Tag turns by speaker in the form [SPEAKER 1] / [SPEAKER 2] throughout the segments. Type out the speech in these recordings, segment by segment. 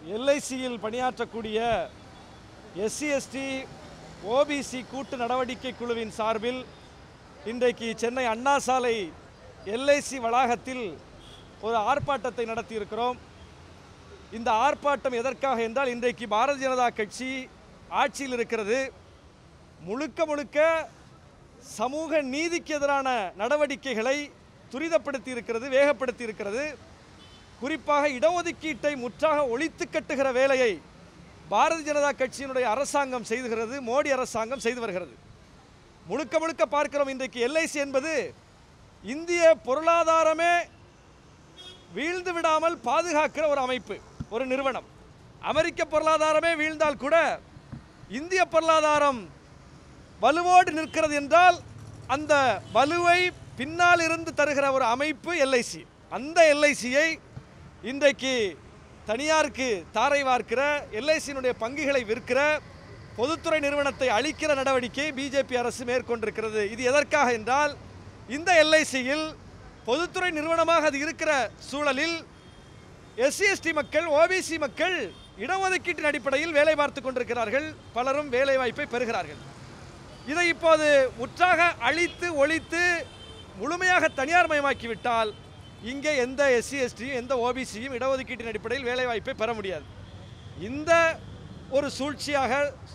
[SPEAKER 1] எல்ஐசியில் பணியாற்றக்கூடிய SC ST OBC கூட்டு நடவடிக்கை குழுவின் சார்பில் இன்றைக்கு சென்னை அண்ணா சாலை எல்ஐசி வளாகத்தில் ஒரு ஆர்ப்பாட்டத்தை நடத்தியிருக்கிறோம் இந்த ஆர்ப்பாட்டம் எதற்காக என்றால் இன்றைக்கு பாரதிய ஜனதா கட்சி ஆட்சியில் இருக்கிறது முழுக்க முழுக்க சமூக நீதிக்கு எதிரான நடவடிக்கைகளை துரிதப்படுத்தி இருக்கிறது வேகப்படுத்தி இருக்கிறது குறிப்பாக இடஒதுக்கீட்டை முற்றாக ஒழித்து கட்டுகிற வேலையை பாரதிய ஜனதா கட்சியினுடைய அரசாங்கம் செய்துகிறது மோடி அரசாங்கம் செய்து வருகிறது முழுக்க முழுக்க பார்க்கிறோம் இன்றைக்கு எல்ஐசி என்பது இந்திய பொருளாதாரமே வீழ்ந்து விடாமல் பாதுகாக்கிற ஒரு அமைப்பு ஒரு நிறுவனம் அமெரிக்க பொருளாதாரமே வீழ்ந்தால் கூட இந்திய பொருளாதாரம் வலுவோடு நிற்கிறது என்றால் அந்த வலுவை பின்னால் இருந்து தருகிற ஒரு அமைப்பு எல்ஐசி அந்த எல்ஐசியை இன்றைக்கு தனியாருக்கு தாரை வார்க்கிற எல்ஐசியினுடைய பங்குகளை விற்கிற பொதுத்துறை நிறுவனத்தை அழிக்கிற நடவடிக்கை பிஜேபி அரசு மேற்கொண்டிருக்கிறது இது எதற்காக என்றால் இந்த எல்ஐசியில் பொதுத்துறை நிறுவனமாக அது இருக்கிற சூழலில் எஸ்சி எஸ்டி மக்கள் ஓபிசி மக்கள் இடஒதுக்கீட்டின் அடிப்படையில் வேலை பார்த்து கொண்டிருக்கிறார்கள் பலரும் வேலை வாய்ப்பை பெறுகிறார்கள் இதை இப்போது முற்றாக அழித்து ஒழித்து முழுமையாக தனியார் மயமாக்கிவிட்டால் இங்கே எந்த எஸ்சி எஸ்டியும் எந்த ஓபிசியும் இடஒதுக்கீட்டின் அடிப்படையில் வேலை வாய்ப்பை பெற முடியாது இந்த ஒரு சூழ்ச்சியாக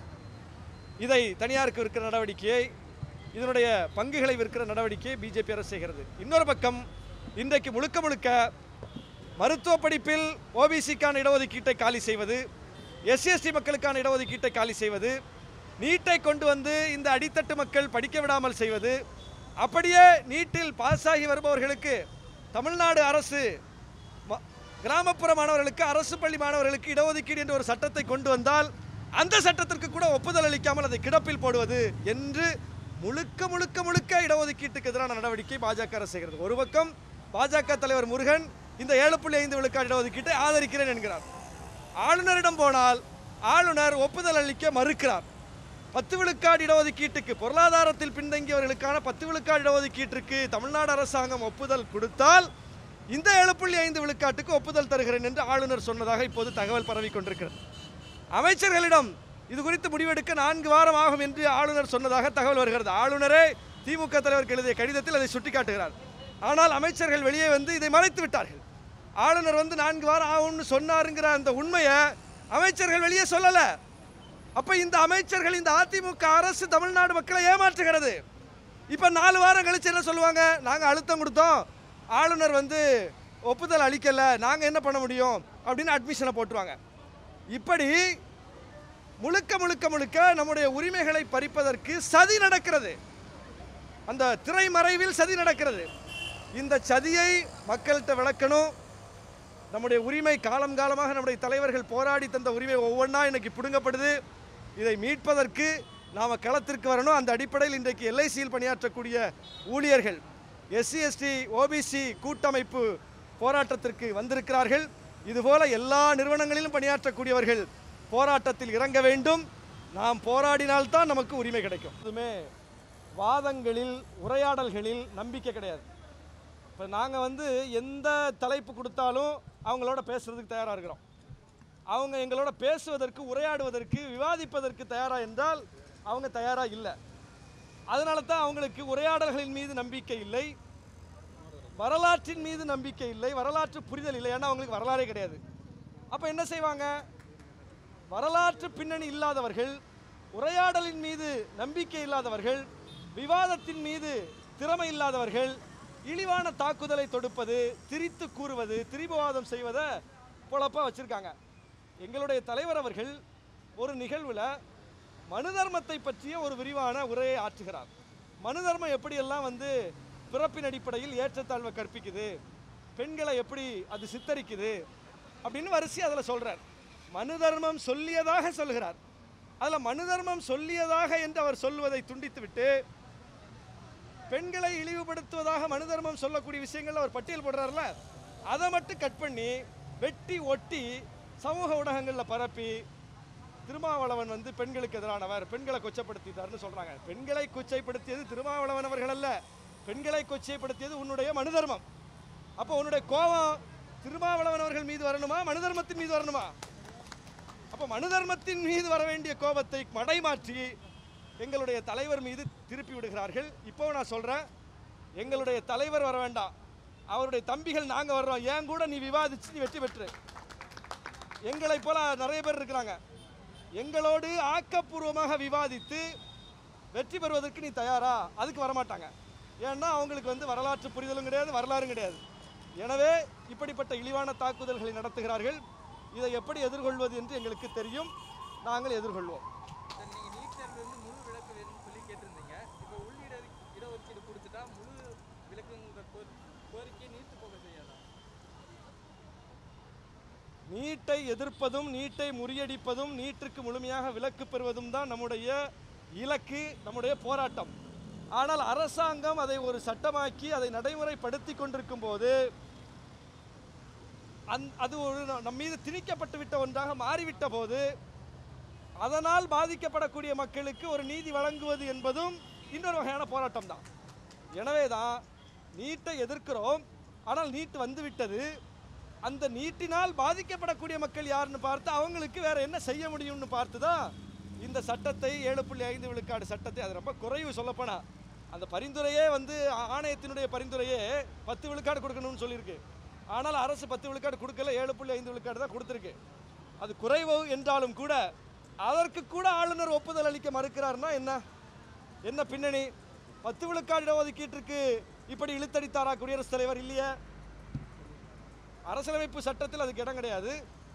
[SPEAKER 1] இதை தனியாருக்கு விற்கிற நடவடிக்கையை இதனுடைய பங்குகளை விற்கிற நடவடிக்கையை பிஜேபி அரசு செய்கிறது இன்னொரு பக்கம் இன்றைக்கு முழுக்க முழுக்க மருத்துவ படிப்பில் ஓபிசிக்கான இடஒதுக்கீட்டை காலி செய்வது எஸ்சிஎஸ்டி மக்களுக்கான இடஒதுக்கீட்டை காலி செய்வது நீட்டை கொண்டு வந்து இந்த அடித்தட்டு மக்கள் படிக்க விடாமல் செய்வது அப்படியே நீட்டில் பாஸ் ஆகி வருபவர்களுக்கு தமிழ்நாடு அரசு ம- கிராமப்புற மாணவர்களுக்கு அரசு பள்ளி மாணவர்களுக்கு இடஒதுக்கீடு என்ற ஒரு சட்டத்தை கொண்டு வந்தால் அந்த சட்டத்திற்கு கூட ஒப்புதல் அளிக்காமல் அதை கிடப்பில் போடுவது என்று முழுக்க முழுக்க முழுக்க இடஒதுக்கீட்டுக்கு எதிரான நடவடிக்கை பாஜக அரசு செய்கிறது ஒரு பக்கம் பாஜக தலைவர் முருகன் இந்த ஏழு புள்ளி ஐந்து விழுக்காடு இடஒதுக்கீட்டை ஆதரிக்கிறேன் என்கிறார் ஆளுநரிடம் போனால் ஆளுநர் ஒப்புதல் அளிக்க மறுக்கிறார் பத்து விழுக்காடு இடஒதுக்கீட்டுக்கு பொருளாதாரத்தில் பின்தங்கியவர்களுக்கான பத்து விழுக்காடு இடஒதுக்கீட்டிற்கு தமிழ்நாடு அரசாங்கம் ஒப்புதல் கொடுத்தால் இந்த ஏழு புள்ளி ஐந்து விழுக்காட்டுக்கு ஒப்புதல் தருகிறேன் என்று ஆளுநர் சொன்னதாக இப்போது தகவல் பரவி கொண்டிருக்கிறது அமைச்சர்களிடம் இது குறித்து முடிவெடுக்க நான்கு வாரம் ஆகும் என்று ஆளுநர் சொன்னதாக தகவல் வருகிறது ஆளுநரே திமுக தலைவருக்கு எழுதிய கடிதத்தில் அதை சுட்டிக்காட்டுகிறார் ஆனால் அமைச்சர்கள் வெளியே வந்து இதை மறைத்து விட்டார்கள் ஆளுநர் வந்து நான்கு வாரம் ஆகும்னு சொன்னாருங்கிற அந்த உண்மையை அமைச்சர்கள் வெளியே சொல்லலை அப்ப இந்த அமைச்சர்கள் இந்த அதிமுக அரசு தமிழ்நாடு மக்களை ஏமாற்றுகிறது இப்ப நாலு வாரம் கழிச்சு என்ன சொல்லுவாங்க நாங்க அழுத்தம் கொடுத்தோம் ஆளுநர் வந்து ஒப்புதல் அளிக்கல நாங்க என்ன பண்ண முடியும் அப்படின்னு அட்மிஷனை போட்டுருவாங்க இப்படி முழுக்க முழுக்க முழுக்க நம்முடைய உரிமைகளை பறிப்பதற்கு சதி நடக்கிறது அந்த திரைமறைவில் சதி நடக்கிறது இந்த சதியை மக்கள்கிட்ட விளக்கணும் நம்முடைய உரிமை காலம் காலமாக நம்முடைய தலைவர்கள் போராடி தந்த உரிமை ஒவ்வொன்றா இன்னைக்கு பிடுங்கப்படுது இதை மீட்பதற்கு நாம் களத்திற்கு வரணும் அந்த அடிப்படையில் இன்றைக்கு எல்ஐசியில் பணியாற்றக்கூடிய ஊழியர்கள் எஸ்சி எஸ்டி ஓபிசி கூட்டமைப்பு போராட்டத்திற்கு வந்திருக்கிறார்கள் இதுபோல எல்லா நிறுவனங்களிலும் பணியாற்றக்கூடியவர்கள் போராட்டத்தில் இறங்க வேண்டும் நாம் போராடினால்தான் நமக்கு உரிமை கிடைக்கும் இதுமே வாதங்களில் உரையாடல்களில் நம்பிக்கை கிடையாது இப்போ நாங்கள் வந்து எந்த தலைப்பு கொடுத்தாலும் அவங்களோட பேசுறதுக்கு தயாராக இருக்கிறோம் அவங்க எங்களோட பேசுவதற்கு உரையாடுவதற்கு விவாதிப்பதற்கு தயாரா என்றால் அவங்க தயாராக இல்லை அதனால தான் அவங்களுக்கு உரையாடல்களின் மீது நம்பிக்கை இல்லை வரலாற்றின் மீது நம்பிக்கை இல்லை வரலாற்று புரிதல் இல்லை ஏன்னா அவங்களுக்கு வரலாறே கிடையாது அப்போ என்ன செய்வாங்க வரலாற்று பின்னணி இல்லாதவர்கள் உரையாடலின் மீது நம்பிக்கை இல்லாதவர்கள் விவாதத்தின் மீது திறமை இல்லாதவர்கள் இழிவான தாக்குதலை தொடுப்பது திரித்து கூறுவது திரிபவாதம் செய்வதை பொழப்பா வச்சிருக்காங்க எங்களுடைய தலைவர் அவர்கள் ஒரு நிகழ்வில் மனு தர்மத்தை பற்றிய ஒரு விரிவான உரையை ஆற்றுகிறார் மனு தர்மம் எப்படியெல்லாம் வந்து பிறப்பின் அடிப்படையில் ஏற்றத்தாழ்வை கற்பிக்குது பெண்களை எப்படி அது சித்தரிக்குது அப்படின்னு வரிசை அதில் சொல்றார் மனு தர்மம் சொல்லியதாக சொல்கிறார் அதில் மனு தர்மம் சொல்லியதாக என்று அவர் சொல்வதை துண்டித்துவிட்டு பெண்களை இழிவுபடுத்துவதாக மனு தர்மம் சொல்லக்கூடிய விஷயங்கள் அவர் பட்டியல் போடுறாருல அதை மட்டும் கட் பண்ணி வெட்டி ஒட்டி சமூக ஊடகங்களில் பரப்பி திருமாவளவன் வந்து பெண்களுக்கு எதிரானவர் பெண்களை கொச்சப்படுத்திட்டார்னு சொல்றாங்க பெண்களை கொச்சைப்படுத்தியது திருமாவளவன் அவர்கள் அல்ல பெண்களை கொச்சைப்படுத்தியது உன்னுடைய மனு தர்மம் அப்போ உன்னுடைய கோபம் திருமாவளவன் அவர்கள் மீது வரணுமா மனு தர்மத்தின் மீது வரணுமா அப்போ மனு தர்மத்தின் மீது வர வேண்டிய கோபத்தை மடைமாற்றி எங்களுடைய தலைவர் மீது திருப்பி விடுகிறார்கள் இப்போ நான் சொல்கிறேன் எங்களுடைய தலைவர் வர வேண்டாம் அவருடைய தம்பிகள் நாங்கள் வர்றோம் ஏன் கூட நீ விவாதிச்சு நீ வெற்றி பெற்று எங்களை போல நிறைய பேர் இருக்கிறாங்க எங்களோடு ஆக்கப்பூர்வமாக விவாதித்து வெற்றி பெறுவதற்கு நீ தயாரா அதுக்கு வரமாட்டாங்க ஏன்னா அவங்களுக்கு வந்து வரலாற்று புரிதலும் கிடையாது வரலாறும் கிடையாது எனவே இப்படிப்பட்ட இழிவான தாக்குதல்களை நடத்துகிறார்கள் இதை எப்படி எதிர்கொள்வது என்று எங்களுக்கு தெரியும் நாங்கள் எதிர்கொள்வோம்
[SPEAKER 2] சார் நீங்க நீட் தேர்வுல இருந்து முழு விலக்கு வேணும்னு சொல்லி கேட்டிருந்தீங்க இப்போ உள் இட இடஒதுக்கீடு கொடுத்துட்டா முழு விலக்குங்கிற கோரி கோரிக்கையை நீர்த்து போக செய்யாதா
[SPEAKER 1] நீட்டை எதிர்ப்பதும் நீட்டை முறியடிப்பதும் நீட்டிற்கு முழுமையாக விலக்கு பெறுவதும் தான் நம்முடைய இலக்கு நம்முடைய போராட்டம் ஆனால் அரசாங்கம் அதை ஒரு சட்டமாக்கி அதை நடைமுறைப்படுத்தி கொண்டிருக்கும் போது அந் அது ஒரு ந- நம் மீது திணிக்கப்பட்டு விட்ட ஒன்றாக மாறிவிட்ட போது அதனால் பாதிக்கப்படக்கூடிய மக்களுக்கு ஒரு நீதி வழங்குவது என்பதும் இன்னொரு வகையான போராட்டம் தான் எனவே தான் நீட்டை எதிர்க்கிறோம் ஆனால் நீட் வந்துவிட்டது அந்த நீட்டினால் பாதிக்கப்படக்கூடிய மக்கள் யாருன்னு பார்த்து அவங்களுக்கு வேற என்ன செய்ய முடியும்னு பார்த்து தான் இந்த சட்டத்தை ஏழு புள்ளி ஐந்து விழுக்காடு சட்டத்தை அது ரொம்ப குறைவு சொல்லப்போனா அந்த பரிந்துரையே வந்து ஆ- ஆணையத்தினுடைய பரிந்துரையே பத்து விழுக்காடு கொடுக்கணும்னு சொல்லியிருக்கு ஆனால் அரசு பத்து விழுக்காடு கொடுக்கல ஏழு புள்ளி ஐந்து விழுக்காடு தான் கொடுத்துருக்கு அது குறைவு என்றாலும் கூட அதற்கு கூட ஆளுநர் ஒப்புதல் அளிக்க மறுக்கிறார்னா என்ன என்ன பின்னணி பத்து விழுக்காடு இடஒதுக்கீட்டிற்கு இப்படி இழுத்தடித்தாரா குடியரசுத் தலைவர் இல்லையே அரசியலமைப்பு சட்டத்தில் அதுக்கு இடம் கிடையாது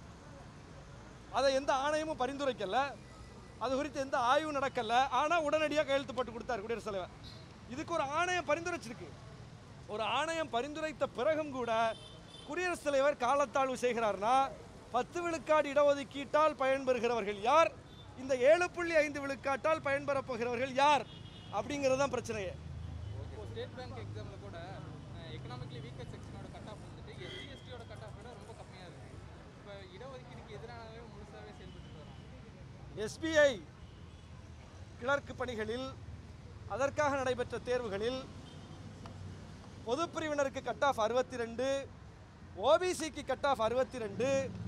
[SPEAKER 1] அதை எந்த ஆணையமும் பரிந்துரைக்கல அது குறித்து எந்த ஆய்வும் நடக்கல ஆனால் உடனடியாக கையெழுத்து போட்டு கொடுத்தார் குடியரசுத் தலைவர் இதுக்கு ஒரு ஆணையம் பரிந்துரைச்சிருக்கு ஒரு ஆணையம் பரிந்துரைத்த பிறகும் கூட குடியரசுத் தலைவர் காலத்தாழ்வு செய்கிறார்னா பத்து விழுக்காடு இடஒதுக்கீட்டால் பயன்பெறுகிறவர்கள் யார் இந்த ஏழு புள்ளி ஐந்து விழுக்காட்டால் பயன்பெறப் போகிறவர்கள் யார் அப்படிங்கிறது தான் பிரச்சனையே
[SPEAKER 2] இப்போ ஸ்டேட் பேங்க் எக்ஸாம்ல கூட எக்கனாமிக்கலி வீக்கர் செக்ஷனோட கட் ஆஃப் வந்துட்டு எஸ்சி எஸ்டியோட கட் ஆஃப் விட ரொம்ப கம்மியா இருக்கு இப்போ இடஒதுக்கீடுக்கு எதிரானவே முழுசாவே செயல்பட்டு வரோம்
[SPEAKER 1] எஸ்பிஐ கிளர்க் பணிகளில் அதற்காக நடைபெற்ற தேர்வுகளில் பொதுப்பிரிவினருக்கு கட் ஆஃப் அறுபத்தி ரெண்டு ஓபிசிக்கு கட் ஆஃப் அறுபத்தி ரெண்டு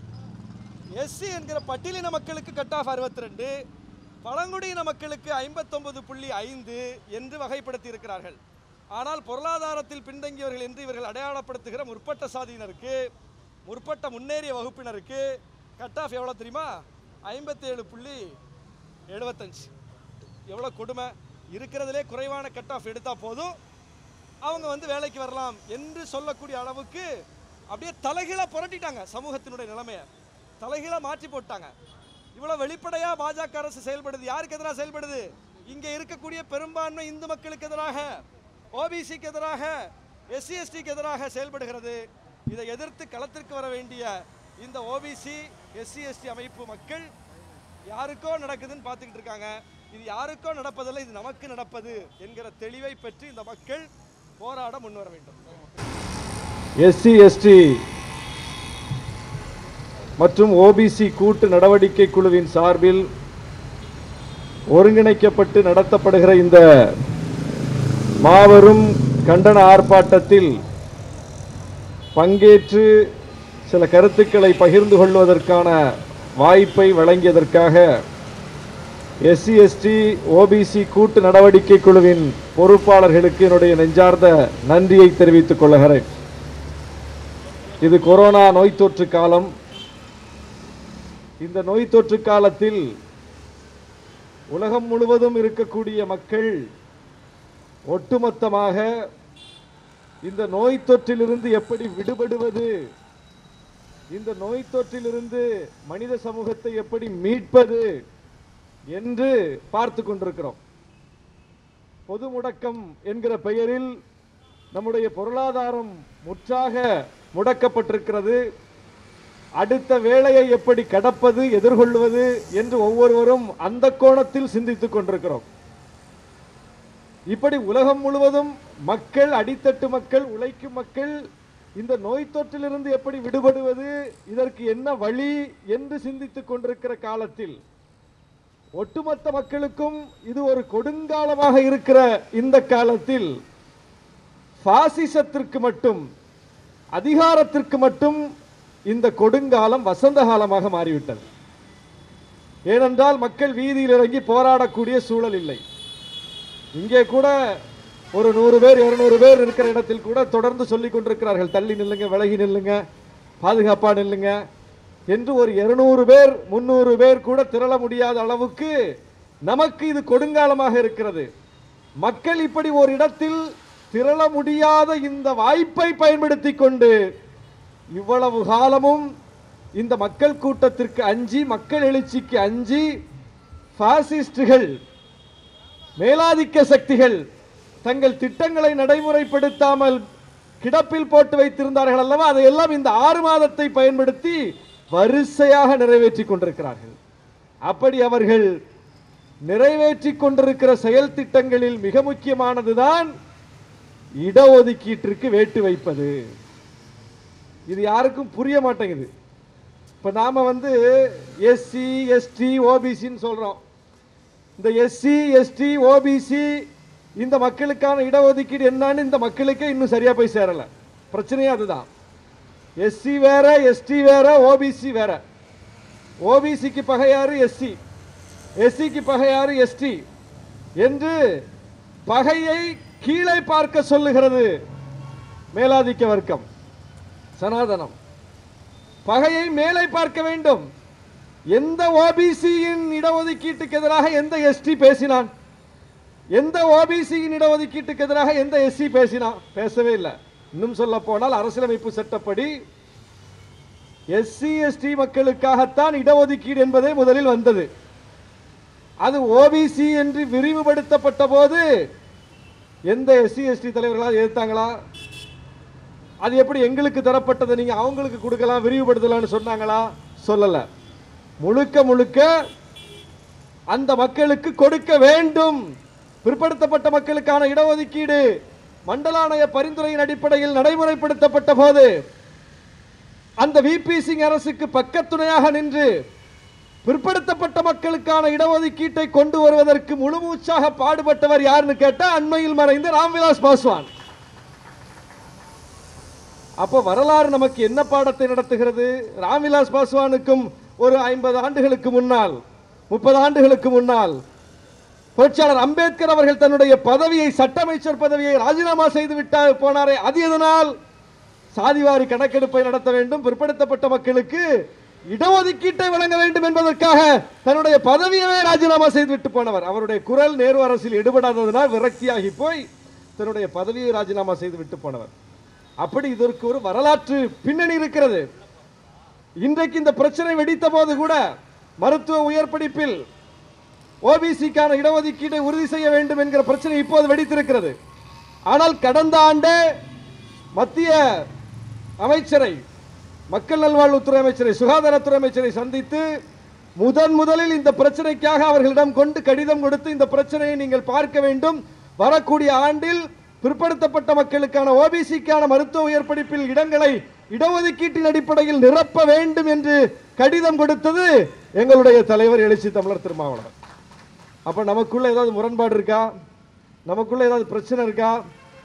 [SPEAKER 1] எஸ்சி என்கிற பட்டியலின மக்களுக்கு கட் ஆஃப் அறுபத்தி ரெண்டு பழங்குடியின மக்களுக்கு ஐம்பத்தொன்பது புள்ளி ஐந்து என்று வகைப்படுத்தி இருக்கிறார்கள் ஆனால் பொருளாதாரத்தில் பின்தங்கியவர்கள் என்று இவர்கள் அடையாளப்படுத்துகிற முற்பட்ட சாதியினருக்கு முற்பட்ட முன்னேறிய வகுப்பினருக்கு கட் ஆஃப் எவ்வளோ தெரியுமா ஐம்பத்தேழு புள்ளி எழுபத்தஞ்சு எவ்வளோ கொடுமை இருக்கிறதுலே குறைவான கட் ஆஃப் எடுத்தால் போதும் அவங்க வந்து வேலைக்கு வரலாம் என்று சொல்லக்கூடிய அளவுக்கு அப்படியே தலைகீழாக புரட்டிட்டாங்க சமூகத்தினுடைய நிலைமையை தலைகீழாக மாற்றி போட்டாங்க இவ்வளோ வெளிப்படையாக பாஜக அரசு செயல்படுது யாருக்கு எதிராக செயல்படுது இங்கே இருக்கக்கூடிய பெரும்பான்மை இந்து மக்களுக்கு எதிராக ஓபிசிக்கு எதிராக எஸ்சி எஸ்டிக்கு எதிராக செயல்படுகிறது இதை எதிர்த்து களத்திற்கு வர வேண்டிய இந்த ஓபிசி எஸ்சி எஸ்டி அமைப்பு மக்கள் யாருக்கோ நடக்குதுன்னு பார்த்துக்கிட்டு இருக்காங்க இது யாருக்கோ நடப்பதில்லை இது நமக்கு நடப்பது என்கிற தெளிவை பெற்று இந்த மக்கள் போராட முன்வர வேண்டும்
[SPEAKER 3] எஸ்சி எஸ்டி மற்றும் ஓபிசி கூட்டு நடவடிக்கை குழுவின் சார்பில் ஒருங்கிணைக்கப்பட்டு நடத்தப்படுகிற இந்த மாபெரும் கண்டன ஆர்ப்பாட்டத்தில் பங்கேற்று சில கருத்துக்களை பகிர்ந்து கொள்வதற்கான வாய்ப்பை வழங்கியதற்காக எஸ்சி எஸ்டி ஓபிசி கூட்டு நடவடிக்கை குழுவின் பொறுப்பாளர்களுக்கு என்னுடைய நெஞ்சார்ந்த நன்றியை தெரிவித்துக் கொள்கிறேன் இது கொரோனா நோய் தொற்று காலம் இந்த நோய் தொற்று காலத்தில் உலகம் முழுவதும் இருக்கக்கூடிய மக்கள் ஒட்டுமொத்தமாக இந்த நோய் தொற்றிலிருந்து எப்படி விடுபடுவது இந்த நோய் தொற்றிலிருந்து மனித சமூகத்தை எப்படி மீட்பது என்று பார்த்து கொண்டிருக்கிறோம் பொது முடக்கம் என்கிற பெயரில் நம்முடைய பொருளாதாரம் முற்றாக முடக்கப்பட்டிருக்கிறது அடுத்த வேலையை எப்படி கடப்பது எதிர்கொள்வது என்று ஒவ்வொருவரும் அந்த கோணத்தில் சிந்தித்துக் கொண்டிருக்கிறோம் இப்படி உலகம் முழுவதும் மக்கள் அடித்தட்டு மக்கள் உழைக்கும் மக்கள் இந்த நோய் தொற்றிலிருந்து எப்படி விடுபடுவது இதற்கு என்ன வழி என்று சிந்தித்துக் கொண்டிருக்கிற காலத்தில் ஒட்டுமொத்த மக்களுக்கும் இது ஒரு கொடுங்காலமாக இருக்கிற இந்த காலத்தில் பாசிசத்திற்கு மட்டும் அதிகாரத்திற்கு மட்டும் இந்த கொடுங்காலம் வசந்த காலமாக மாறிவிட்டது ஏனென்றால் மக்கள் வீதியில் இறங்கி போராடக்கூடிய சூழல் இல்லை இங்கே கூட ஒரு நூறு பேர் இருநூறு பேர் இருக்கிற இடத்தில் கூட தொடர்ந்து சொல்லிக் கொண்டிருக்கிறார்கள் தள்ளி நில்லுங்க விலகி நில்லுங்க பாதுகாப்பா நில்லுங்க என்று ஒரு இருநூறு பேர் முன்னூறு பேர் கூட திரள முடியாத அளவுக்கு நமக்கு இது கொடுங்காலமாக இருக்கிறது மக்கள் இப்படி ஒரு இடத்தில் திரள முடியாத இந்த வாய்ப்பை பயன்படுத்தி கொண்டு இவ்வளவு காலமும் இந்த மக்கள் கூட்டத்திற்கு அஞ்சி மக்கள் எழுச்சிக்கு அஞ்சி பாசிஸ்டுகள் மேலாதிக்க சக்திகள் தங்கள் திட்டங்களை நடைமுறைப்படுத்தாமல் கிடப்பில் போட்டு வைத்திருந்தார்கள் அல்லவா அதையெல்லாம் இந்த ஆறு மாதத்தை பயன்படுத்தி வரிசையாக நிறைவேற்றி கொண்டிருக்கிறார்கள் அப்படி அவர்கள் நிறைவேற்றி கொண்டிருக்கிற செயல் திட்டங்களில் மிக முக்கியமானதுதான் இடஒதுக்கீட்டிற்கு வேட்டு வைப்பது இது யாருக்கும் புரிய மாட்டேங்குது இப்ப நாம வந்து எஸ்சி எஸ்டி ஓபிசின்னு சொல்றோம் இந்த எஸ்சி எஸ்டி ஓபிசி இந்த மக்களுக்கான இடஒதுக்கீடு என்னன்னு இந்த மக்களுக்கே இன்னும் சரியா போய் சேரல பிரச்சனையே அதுதான் எஸ்சி வேற எஸ்டி வேற ஓபிசி வேற ஓபிசிக்கு பகையாறு எஸ்சி எஸ்சிக்கு பகையாறு எஸ்டி என்று பகையை கீழே பார்க்க சொல்லுகிறது மேலாதிக்க வர்க்கம் சனாதனம் பகையை மேலே பார்க்க வேண்டும் எந்த ஓபிசியின் இடஒதுக்கீட்டுக்கு எதிராக எந்த எஸ்டி பேசினான் எந்த ஓபிசியின் இடஒதுக்கீட்டுக்கு எதிராக எந்த எஸ்சி பேசினான் பேசவே இல்லை இன்னும் சொல்ல போனால் அரசியலமைப்பு சட்டப்படி எஸ்சி எஸ்டி மக்களுக்காகத்தான் இடஒதுக்கீடு என்பதே முதலில் வந்தது அது ஓபிசி என்று விரிவுபடுத்தப்பட்ட போது எந்த எஸ்சி எஸ்டி தலைவர்களால் எதிர்த்தாங்களா அது எப்படி எங்களுக்கு தரப்பட்டது நீங்க அவங்களுக்கு கொடுக்கலாம் விரிவுபடுத்தலாம்னு சொன்னாங்களா சொல்லல முழுக்க முழுக்க அந்த மக்களுக்கு கொடுக்க வேண்டும் பிற்படுத்தப்பட்ட மக்களுக்கான இடஒதுக்கீடு மண்டலாணைய பரிந்துரையின் அடிப்படையில் நடைமுறைப்படுத்தப்பட்ட போது அந்த விபி சிங் அரசுக்கு பக்கத்துணையாக நின்று பிற்படுத்தப்பட்ட மக்களுக்கான இடஒதுக்கீட்டை கொண்டு வருவதற்கு முழுமூச்சாக பாடுபட்டவர் யாருன்னு கேட்டா அண்மையில் மறைந்த ராம்விலாஸ் பாஸ்வான் அப்போ வரலாறு நமக்கு என்ன பாடத்தை நடத்துகிறது ராம்விலாஸ் பாஸ்வானுக்கும் ஒரு ஐம்பது ஆண்டுகளுக்கு முன்னால் முப்பது ஆண்டுகளுக்கு முன்னால் புரட்சியாளர் அம்பேத்கர் அவர்கள் தன்னுடைய பதவியை சட்ட அமைச்சர் பதவியை ராஜினாமா செய்து விட்டார் போனாரே அது எதனால் சாதிவாரி கணக்கெடுப்பை நடத்த வேண்டும் பிற்படுத்தப்பட்ட மக்களுக்கு இடஒதுக்கீட்டை வழங்க வேண்டும் என்பதற்காக தன்னுடைய பதவியவே ராஜினாமா செய்து விட்டு போனவர் அவருடைய குரல் நேரு அரசில் எடுபடாததனால் விரக்தியாகி போய் தன்னுடைய பதவியை ராஜினாமா செய்து விட்டு போனவர் அப்படி இதற்கு ஒரு வரலாற்று பின்னணி இருக்கிறது இன்றைக்கு இந்த பிரச்சனை வெடித்த போது கூட மருத்துவ உயர் படிப்பில் ஓபிசிக்கான இடஒதுக்கீட்டை உறுதி செய்ய வேண்டும் என்கிற பிரச்சனை இப்போது வெடித்திருக்கிறது ஆனால் கடந்த ஆண்டே மத்திய அமைச்சரை மக்கள் நல்வாழ்வுத்துறை அமைச்சரை சுகாதாரத்துறை அமைச்சரை சந்தித்து முதன் முதலில் இந்த பிரச்சனைக்காக அவர்களிடம் கொண்டு கடிதம் கொடுத்து இந்த பிரச்சனையை நீங்கள் பார்க்க வேண்டும் வரக்கூடிய ஆண்டில் பிற்படுத்தப்பட்ட மக்களுக்கான ஓபிசிக்கான மருத்துவ உயர் படிப்பில் இடங்களை இடஒதுக்கீட்டின் அடிப்படையில் நிரப்ப வேண்டும் என்று கடிதம் கொடுத்தது எங்களுடைய தலைவர் எழுச்சி தமிழர் திருமாவளவன் அப்ப நமக்குள்ள ஏதாவது முரண்பாடு இருக்கா நமக்குள்ள ஏதாவது பிரச்சனை இருக்கா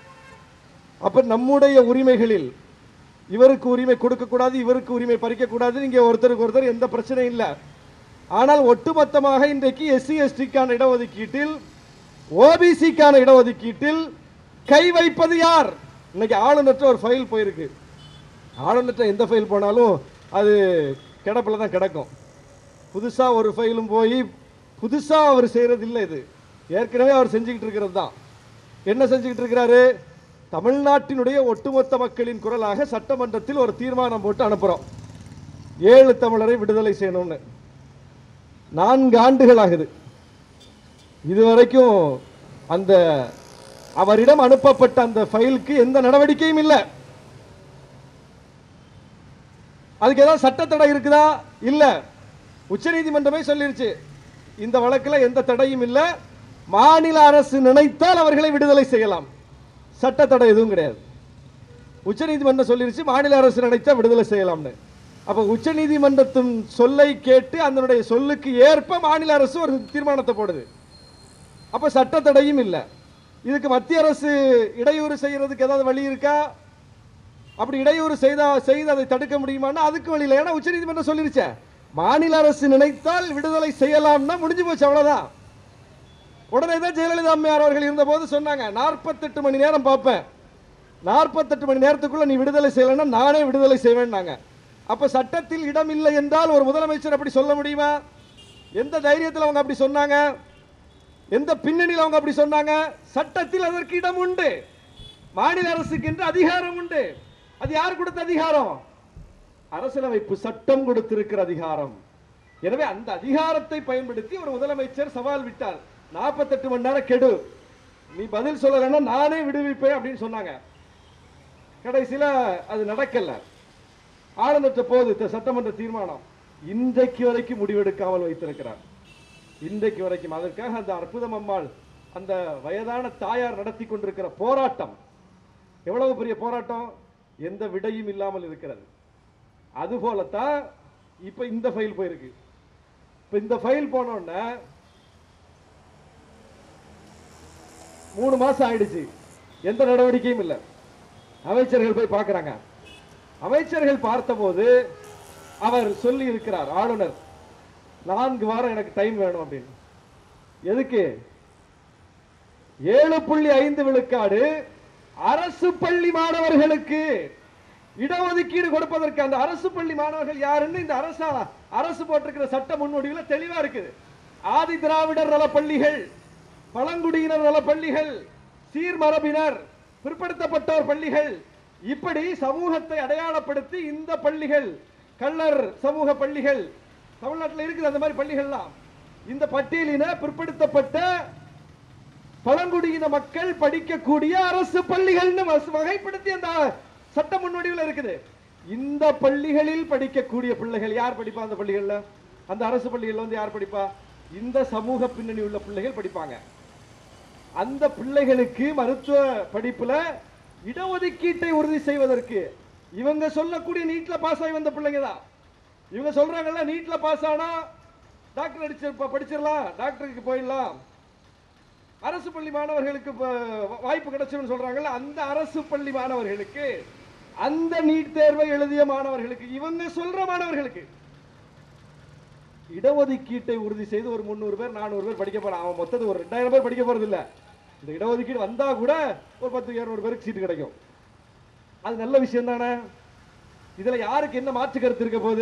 [SPEAKER 3] அப்ப நம்முடைய உரிமைகளில் இவருக்கு உரிமை கொடுக்க கூடாது இவருக்கு உரிமை பறிக்க கூடாது இங்க ஒருத்தருக்கு ஒருத்தர் எந்த பிரச்சனையும் இல்லை ஆனால் ஒட்டுமொத்தமாக இன்றைக்கு எஸ்சி எஸ்டிக்கான இடஒதுக்கீட்டில் ஓபிசிக்கான இடஒதுக்கீட்டில் கை வைப்பது யார் இன்னைக்கு ஆளுநற்ற ஒரு ஃபைல் போயிருக்கு ஆளுநற்ற எந்த ஃபைல் போனாலும் அது கிடப்பில் தான் கிடக்கும் புதுசாக ஒரு ஃபைலும் போய் புதுசாக அவர் செய்கிறது இல்லை இது ஏற்கனவே அவர் செஞ்சுக்கிட்டு இருக்கிறது தான் என்ன செஞ்சுக்கிட்டு இருக்கிறாரு தமிழ்நாட்டினுடைய ஒட்டுமொத்த மக்களின் குரலாக சட்டமன்றத்தில் ஒரு தீர்மானம் போட்டு அனுப்புகிறோம் ஏழு தமிழரை விடுதலை செய்யணும்னு நான்கு ஆண்டுகள் ஆகுது இதுவரைக்கும் அந்த அவரிடம் அனுப்பப்பட்ட அந்த ஃபைலுக்கு எந்த நடவடிக்கையும் இல்லை அதுக்கு ஏதாவது சட்ட தடை இருக்குதா இல்ல உச்சநீதிமன்றமே சொல்லிருச்சு இந்த வழக்குல எந்த தடையும் இல்ல மாநில அரசு நினைத்தால் அவர்களை விடுதலை செய்யலாம் சட்ட தடை எதுவும் கிடையாது உச்சநீதிமன்றம் சொல்லிருச்சு மாநில அரசு நினைத்தா விடுதலை செய்யலாம்னு அப்ப உச்சநீதிமன்றத்தின் சொல்லை கேட்டு அதனுடைய சொல்லுக்கு ஏற்ப மாநில அரசு ஒரு தீர்மானத்தை போடுது அப்ப சட்ட தடையும் இல்லை இதுக்கு மத்திய அரசு இடையூறு செய்யறதுக்கு ஏதாவது வழி இருக்கா அப்படி இடையூறு செய்தா செய்து அதை தடுக்க முடியுமான்னா அதுக்கு வழி இல்லை ஏன்னா உச்சநீதிமன்றம் சொல்லிருச்சே மாநில அரசு நினைத்தால் விடுதலை செய்யலாம்னா முடிஞ்சு போச்சு அவ்வளவுதான் உடனே தான் ஜெயலலிதா அம்மையார் அவர்கள் இருந்தபோது சொன்னாங்க நாற்பத்தெட்டு மணி நேரம் பார்ப்பேன் நாற்பத்தெட்டு மணி நேரத்துக்குள்ள நீ விடுதலை செய்யலைன்னா நானே விடுதலை செய்வேன்னாங்க அப்ப சட்டத்தில் இடம் இல்லை என்றால் ஒரு முதலமைச்சர் அப்படி சொல்ல முடியுமா எந்த தைரியத்தில் அவங்க அப்படி சொன்னாங்க எந்த பின்னணியில் அவங்க அப்படி சொன்னாங்க சட்டத்தில் அதற்கு இடம் உண்டு மாநில அரசுக்கு என்று அதிகாரம் உண்டு அது யார் கொடுத்த அதிகாரம் அரசியலமைப்பு சட்டம் கொடுத்திருக்கிற அதிகாரம் எனவே அந்த அதிகாரத்தை பயன்படுத்தி ஒரு முதலமைச்சர் சவால் விட்டார் நாற்பத்தெட்டு மணி நேரம் கெடு நீ பதில் சொல்லலைன்னா நானே விடுவிப்பேன் அப்படின்னு சொன்னாங்க கடைசியில அது நடக்கல ஆளுநர்கிட்ட போகுது த- சட்டமன்ற தீர்மானம் இன்றைக்கு வரைக்கும் முடிவெடுக்காமல் வைத்திருக்கிறார் இன்றைக்கு வரைக்கும் அதற்காக அந்த அற்புதம் அம்மாள் அந்த வயதான தாயார் நடத்தி கொண்டிருக்கிற போராட்டம் எவ்வளவு பெரிய போராட்டம் எந்த விடையும் இல்லாமல் இருக்கிறது அதுபோலத்தான் இப்ப இந்த ஃபைல் போயிருக்கு இப்ப இந்த ஃபைல் போன உடனே மூணு மாசம் ஆயிடுச்சு எந்த நடவடிக்கையும் இல்லை அமைச்சர்கள் போய் பார்க்கறாங்க அமைச்சர்கள் பார்த்தபோது அவர் சொல்லி இருக்கிறார் ஆளுநர் நான்கு வாரம் எனக்கு டைம் வேணும் அப்படின்னு எதுக்கு ஏழு புள்ளி ஐந்து விழுக்காடு அரசு பள்ளி மாணவர்களுக்கு இடஒதுக்கீடு கொடுப்பதற்கு அந்த அரசு பள்ளி மாணவர்கள் யாருன்னு இந்த அரசா அரசு போட்டிருக்கிற சட்ட முன்வடிவுல தெளிவா இருக்குது ஆதி திராவிடர் நல பள்ளிகள் பழங்குடியினர் நல பள்ளிகள் சீர்மரபினர் பிற்படுத்தப்பட்டோர் பள்ளிகள் இப்படி சமூகத்தை அடையாளப்படுத்தி இந்த பள்ளிகள் கள்ளர் சமூக பள்ளிகள் தமிழ்நாட்டில் இருக்குது அந்த மாதிரி பள்ளிகள்லாம் இந்த பட்டியலின பிற்படுத்தப்பட்ட பழங்குடியின மக்கள் படிக்கக்கூடிய அரசு பள்ளிகள்னு வச- வகைப்படுத்தி அந்த சட்ட முன்வடிவில் இருக்குது இந்த பள்ளிகளில் படிக்கக்கூடிய பிள்ளைகள் யார் படிப்பா அந்த பள்ளிகள்ல அந்த அரசு பள்ளிகள்ல வந்து யார் படிப்பா இந்த சமூக பின்னணி உள்ள பிள்ளைகள் படிப்பாங்க அந்த பிள்ளைகளுக்கு மருத்துவ படிப்புல இடஒதுக்கீட்டை உறுதி செய்வதற்கு இவங்க சொல்லக்கூடிய நீட்ல பாஸ் ஆகி வந்த பிள்ளைங்க தான் இவங்க சொல்றாங்கல்ல நீட்ல பாஸ் ஆனா டாக்டர் அடிச்சு ப- படிச்சிடலாம் டாக்டருக்கு போயிடலாம் அரசு பள்ளி மாணவர்களுக்கு ப- வாய்ப்பு கிடைச்சுன்னு சொல்றாங்கல்ல அந்த அரசு பள்ளி மாணவர்களுக்கு அந்த நீட் தேர்வை எழுதிய மாணவர்களுக்கு இவங்க சொல்ற மாணவர்களுக்கு இடஒதுக்கீட்டை உறுதி செய்து ஒரு முந்நூறு பேர் நானூறு பேர் படிக்க போறான் அவன் மொத்தத்து ஒரு ரெண்டாயிரம் பேர் படிக்க போறது இல்ல இந்த இடஒதுக்கீடு வந்தா கூட ஒரு பத்து இருநூறு பேருக்கு சீட்டு கிடைக்கும் அது நல்ல விஷயம் தானே இதுல யாருக்கு என்ன மாற்று கருத்து இருக்க போகுது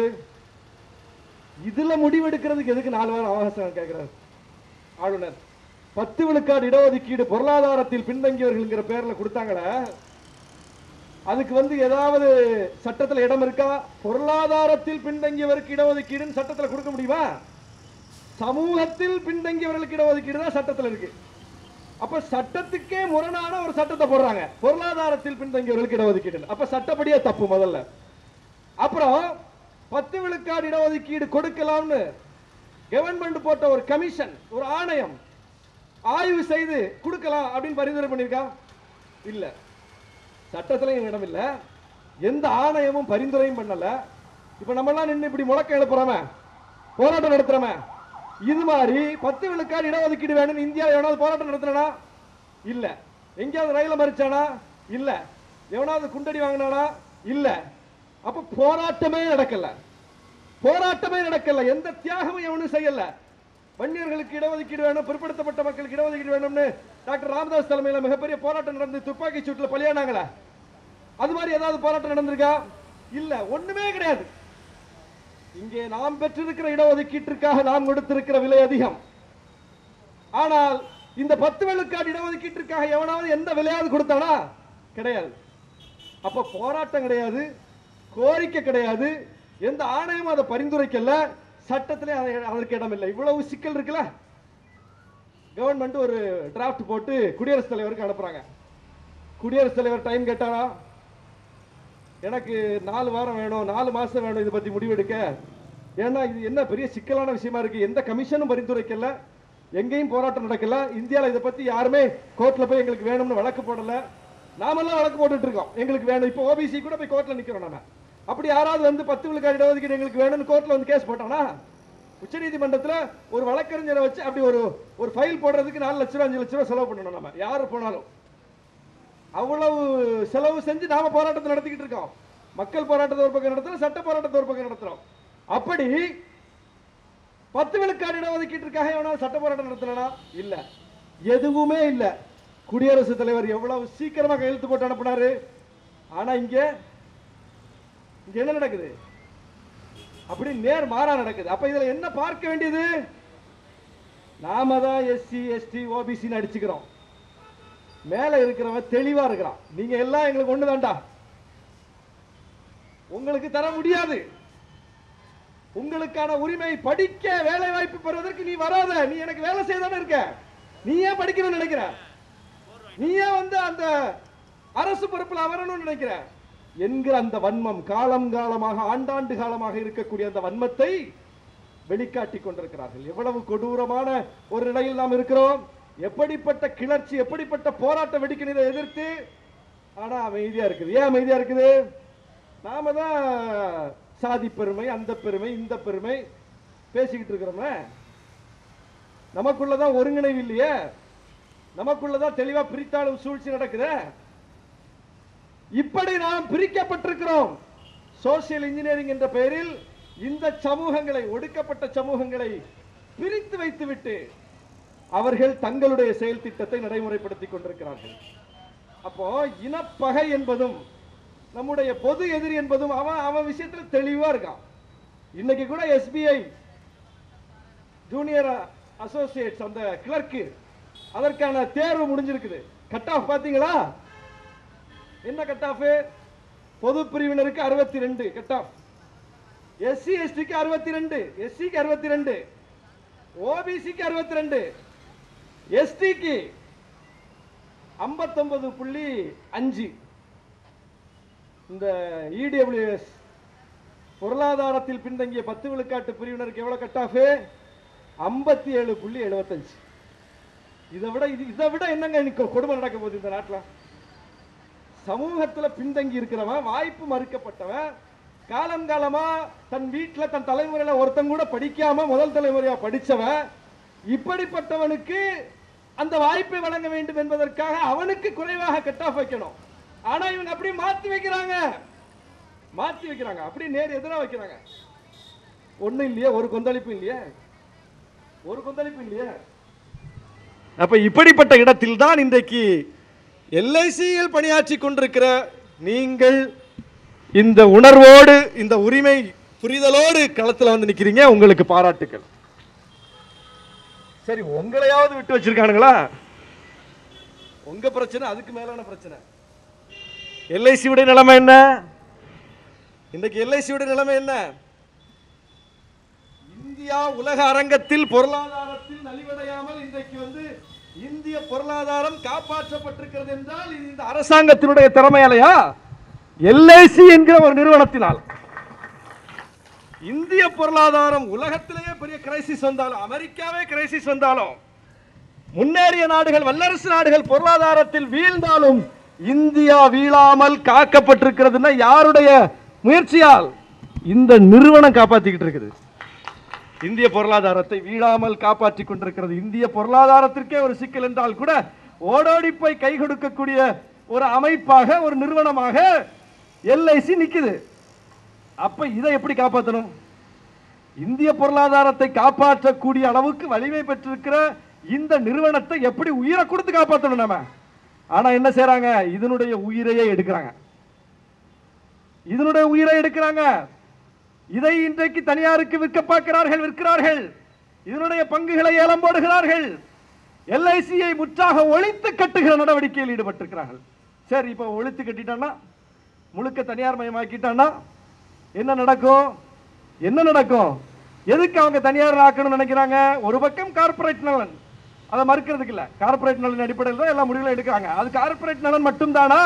[SPEAKER 3] இதுல முடிவெடுக்கிறதுக்கு எதுக்கு நாலு வாரம் அவகாசம் கேட்கிறார் ஆளுநர் பத்து விழுக்காடு இடஒதுக்கீடு பொருளாதாரத்தில் பின்தங்கியவர்கள்ங்கிற பேர்ல கொடுத்தாங்களே அதுக்கு வந்து ஏதாவது சட்டத்துல இடம் இருக்கா பொருளாதாரத்தில் பின்தங்கியவருக்கு இடஒதுக்கீடுன்னு சட்டத்துல கொடுக்க முடியுமா சமூகத்தில் பின்தங்கியவர்களுக்கு இடஒதுக்கீடு தான் சட்டத்துல இருக்கு அப்ப சட்டத்துக்கே முரணான ஒரு சட்டத்தை போடுறாங்க பொருளாதாரத்தில் பின்தங்கியவர்களுக்கு இடஒதுக்கீடு அப்ப சட்டப்படியே தப்பு முதல்ல அப்புறம் பத்து விழுக்காடு இடஒதுக்கீடு கொடுக்கலாம்னு கவர்மெண்ட் போட்ட ஒரு கமிஷன் ஒரு ஆணையம் ஆய்வு செய்து கொடுக்கலாம் அப்படின்னு பரிந்துரை பண்ணிருக்கா இல்ல சட்டத்திலையும் இடம் இல்ல எந்த ஆணையமும் பரிந்துரையும் பண்ணல இப்ப நம்ம எல்லாம் நின்று இப்படி முழக்கம் எழுப்புறோமே போராட்டம் நடத்துறோமே இது மாதிரி பத்து விழுக்காடு இடஒதுக்கீடு வேணும்னு இந்தியா எவனாவது போராட்டம் நடத்துனா இல்ல எங்கேயாவது ரயில மறிச்சானா இல்ல எவனாவது குண்டடி வாங்கினானா இல்ல அப்ப போராட்டமே நடக்கல போராட்டமே நடக்கல எந்த தியாகமும் எவனும் செய்யல வன்னியர்களுக்கு இடஒதுக்கீடு வேணும் பிற்படுத்தப்பட்ட மக்களுக்கு இடஒதுக்கீடு வேணும்னு டாக்டர் ராமதாஸ் தலைமையில மிகப்பெரிய போராட்டம் நடந்து துப்பாக்கி சூட்டுல பலியானாங்களே அது மாதிரி ஏதாவது போராட்டம் நடந்திருக்கா இல்ல ஒண்ணுமே கிடையாது இங்கே நாம் பெற்றிருக்கிற இடஒதுக்கீட்டிற்காக நாம் கொடுத்திருக்கிற விலை அதிகம் ஆனால் இந்த பத்து விழுக்காடு இடஒதுக்கீட்டிற்காக எவனாவது எந்த விலையாவது கொடுத்தானா கிடையாது அப்ப போராட்டம் கிடையாது கோரிக்கை கிடையாது எந்த ஆணையமும் அதை பரிந்துரைக்கல சட்டத்திலே அதை- அதற்கு இடம் இல்லை இவ்வளவு சிக்கல் இருக்குல்ல கவர்மெண்ட் ஒரு டிராஃப்ட் போட்டு குடியரசுத் தலைவருக்கு அனுப்புறாங்க குடியரசுத் தலைவர் டைம் கேட்டாரா எனக்கு நாலு வாரம் வேணும் நாலு மாசம் வேணும் இதை பத்தி முடிவெடுக்க ஏன்னா இது என்ன பெரிய சிக்கலான விஷயமா இருக்கு எந்த கமிஷனும் பரிந்துரைக்கல எங்கேயும் போராட்டம் நடக்கல இந்தியால இதை பத்தி யாருமே கோர்ட்ல போய் எங்களுக்கு வேணும்னு வழக்கு போடல நாமெல்லாம் வழக்கு போட்டுட்டு இருக்கோம் எங்களுக்கு வேணும் இப்போ ஓபிசி கூட போய் கோர்ட்ல நிக்கிறோம் நம்ம அப்படி யாராவது வந்து பத்து விழுக்காடு இடஒதுக்கீடு எங்களுக்கு வேணும்னு கோர்ட்ல வந்து கேஸ் போட்டானா உச்சநீதிமன்றத்துல ஒரு வழக்கறிஞரை வச்சு அப்படி ஒரு ஒரு ஃபைல் போடுறதுக்கு நாலு லட்ச ரூபா அஞ்சு லட்ச ரூபா செலவு பண்ணணும் நம்ம யாரு போனாலும் அவ்வளவு செலவு செஞ்சு நாம போராட்டத்தை நடத்திக்கிட்டு இருக்கோம் மக்கள் போராட்டத்தை ஒரு பக்கம் நடத்துறோம் சட்ட போராட்டத்தை ஒரு பக்கம் நடத்துறோம் அப்படி பத்து விழுக்காடு இடஒதுக்கீட்டிற்காக எவனாவது சட்ட போராட்டம் நடத்தினா இல்ல எதுவுமே இல்ல குடியரசுத் தலைவர் எவ்வளவு சீக்கிரமா கையெழுத்து போட்டு அனுப்புனாரு ஆனா இங்க இங்க என்ன நடக்குது அப்படி நேர் மாறா நடக்குது அப்ப இதுல என்ன பார்க்க வேண்டியது நாம தான் எஸ்சி எஸ்டி ஓபிசின்னு அடிச்சுக்கிறோம் மேல இருக்கிறவன் தெளிவா இருக்கிறான் நீங்க எல்லாம் எங்களுக்கு ஒண்ணு தான்டா உங்களுக்கு தர முடியாது உங்களுக்கான உரிமை படிக்க வேலை வாய்ப்பு பெறுவதற்கு நீ வராத நீ எனக்கு வேலை செய்தானே இருக்க நீ ஏன் படிக்கணும்னு நினைக்கிற நீ ஏன் வந்து அந்த அரசு பொறுப்புல அமரணும்னு நினைக்கிற என்கிற அந்த வன்மம் காலம் காலமாக ஆண்டாண்டு காலமாக இருக்கக்கூடிய அந்த வன்மத்தை வெளிக்காட்டி கொண்டிருக்கிறார்கள் எவ்வளவு கொடூரமான ஒரு நிலையில் நாம் இருக்கிறோம் எப்படிப்பட்ட கிளர்ச்சி எப்படிப்பட்ட போராட்ட வெடிக்கணிதை எதிர்த்து ஆனா அமைதியா இருக்குது ஏன் அமைதியா இருக்குது நாம தான் சாதி பெருமை அந்த பெருமை இந்த பெருமை பேசிக்கிட்டு இருக்கிறோமே நமக்குள்ளதான் ஒருங்கிணைவு இல்லையே நமக்குள்ளதான் தெளிவா பிரித்தாளும் சூழ்ச்சி நடக்குதே இப்படி நாம் பிரிக்கப்பட்டிருக்கிறோம் சோசியல் இன்ஜினியரிங் என்ற பெயரில் இந்த சமூகங்களை ஒடுக்கப்பட்ட சமூகங்களை பிரித்து வைத்துவிட்டு அவர்கள் தங்களுடைய செயல் திட்டத்தை நடைமுறைப்படுத்திக் கொண்டிருக்கிறார்கள் அப்போ இனப்பகை என்பதும் நம்முடைய பொது எதிரி என்பதும் அவன் அவன் விஷயத்துல தெளிவா இருக்கான் இன்னைக்கு கூட எஸ்பிஐ ஜூனியர் அசோசியேட்ஸ் அந்த கிளர்க்கு அதற்கான தேர்வு முடிஞ்சிருக்குது கட் ஆஃப் பாத்தீங்களா என்ன கட் ஆஃப் பொது பிரிவினருக்கு அறுபத்தி ரெண்டு கட் ஆஃப் எஸ்சி எஸ்டிக்கு அறுபத்தி ரெண்டு எஸ்சிக்கு அறுபத்தி ரெண்டு ஓபிசிக்கு அறுபத்தி ரெண்டு எஸ்டிக்கு ஐம்பத்தொன்பது புள்ளி அஞ்சு இந்த இடபிள்யூஎஸ் பொருளாதாரத்தில் பின்தங்கிய பத்து விழுக்காட்டு பிரிவினருக்கு எவ்வளவு கட் ஆஃப் ஐம்பத்தி ஏழு புள்ளி எழுபத்தஞ்சு இதை விட இது இதை விட என்னங்க இன்னைக்கு கொடுமை நடக்க போகுது இந்த நாட்டில் சமூகத்துல பின்தங்கி இருக்கிறவன் வாய்ப்பு மறுக்கப்பட்டவன் காலம் காலமா தன் வீட்டுல தன் தலைமுறையில ஒருத்தன் கூட படிக்காம முதல் தலைமுறையா படிச்சவன் இப்படிப்பட்டவனுக்கு அந்த வாய்ப்பை வழங்க வேண்டும் என்பதற்காக அவனுக்கு குறைவாக கட் ஆஃப் வைக்கணும் ஆனா இவங்க அப்படி மாத்தி வைக்கிறாங்க மாத்தி வைக்கிறாங்க அப்படி நேர் எதிரா வைக்கிறாங்க ஒண்ணும் இல்லையே ஒரு கொந்தளிப்பு இல்லையே ஒரு கொந்தளிப்பு இல்லையே அப்ப இப்படிப்பட்ட இடத்தில் தான் இன்றைக்கு எல்ஐசியில் பணியாற்றி கொண்டிருக்கிற நீங்கள் இந்த உணர்வோடு இந்த உரிமை புரிதலோடு களத்துல வந்து நிக்கிறீங்க உங்களுக்கு பாராட்டுக்கள் சரி உங்களையாவது விட்டு வச்சிருக்கானுங்களா உங்க பிரச்சனை அதுக்கு மேலான பிரச்சனை எல்ஐசி உடைய நிலைமை என்ன இன்றைக்கு எல்ஐசி உடைய நிலைமை என்ன இந்தியா உலக அரங்கத்தில் பொருளாதாரத்தில் நலிவடையாமல் இன்றைக்கு வந்து இந்திய பொருளாதாரம் காப்பாற்றப்பட்டிருக்கிறது என்றால் இது இந்த அரசாங்கத்தினுடைய திறமையாலையா எல்ஐசி என்கிற ஒரு நிறுவனத்தினால் இந்திய பொருளாதாரம் உலகத்திலேயே பெரிய கிரைசிஸ் வந்தாலும் அமெரிக்காவே கிரைசிஸ் வந்தாலும் முன்னேறிய நாடுகள் வல்லரசு நாடுகள் பொருளாதாரத்தில் வீழ்ந்தாலும் இந்தியா வீழாமல் காக்கப்பட்டிருக்கிறதுன்னா யாருடைய முயற்சியால் இந்த நிறுவனம் காப்பாத்திக்கிட்டு இருக்குது இந்திய பொருளாதாரத்தை வீழாமல் காப்பாற்றிக் கொண்டிருக்கிறது இந்திய பொருளாதாரத்திற்கே ஒரு சிக்கல் என்றால் கூட ஓடோடி போய் கை கொடுக்கக்கூடிய ஒரு அமைப்பாக ஒரு நிறுவனமாக எல்ஐசி நிக்குது அப்ப இதை எப்படி காப்பாற்றணும் இந்திய பொருளாதாரத்தை காப்பாற்றக்கூடிய அளவுக்கு வலிமை பெற்றிருக்கிற இந்த நிறுவனத்தை எப்படி உயிரை கொடுத்து காப்பாற்றணும் நம்ம ஆனா என்ன செய்றாங்க இதனுடைய உயிரையே எடுக்கிறாங்க இதனுடைய உயிரை எடுக்கிறாங்க இதை இன்றைக்கு தனியாருக்கு விற்க பார்க்கிறார்கள் விற்கிறார்கள் இதனுடைய பங்குகளை ஏலம் போடுகிறார்கள் எல்ஐசியை முற்றாக ஒழித்து கட்டுகிற நடவடிக்கையில் ஈடுபட்டிருக்கிறார்கள் சரி இப்போ ஒழித்து கட்டிட்டான்னா முழுக்க தனியார் மயமாக்கிட்டான்னா என்ன நடக்கும் என்ன நடக்கும் எதுக்கு அவங்க தனியார் ஆக்கணும்னு நினைக்கிறாங்க ஒரு பக்கம் கார்ப்பரேட் நலன் அதை மறுக்கிறதுக்கு இல்ல கார்ப்பரேட் நலன் அடிப்படையில் தான் எல்லா முடிவுகளும் எடுக்கிறாங்க அது கார்ப்பரேட் நலன் மட்டும்தானா